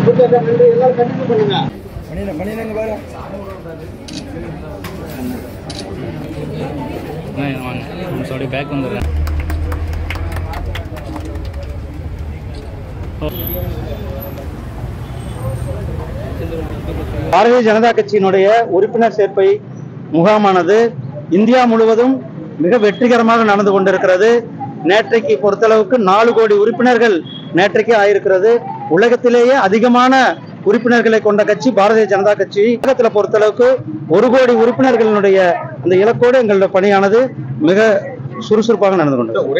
எல்லாரும் கண்டிப்பா பண்ணுங்க பண்ணிடுங்க பண்ணிடுங்க பாரு வாங்க நிமிஷம் அப்படியே பேக் வந்துடுறேன் பாரதிய ஜனதா கட்சியினுடைய உறுப்பினர் சேர்ப்பை முகாமானது இந்தியா முழுவதும் மிக வெற்றிகரமாக நடந்து கொண்டிருக்கிறது நேற்றைக்கு பொறுத்தளவுக்கு நாலு கோடி உறுப்பினர்கள் நேற்றைக்கு ஆயிருக்கிறது உலகத்திலேயே அதிகமான உறுப்பினர்களை கொண்ட கட்சி பாரதிய ஜனதா கட்சி உலகத்தில் பொறுத்தளவுக்கு ஒரு கோடி உறுப்பினர்களினுடைய அந்த இலக்கோடு எங்களுடைய பணியானது மிக சுறுசுறுப்பாக நடந்து கொண்டிருக்கிறது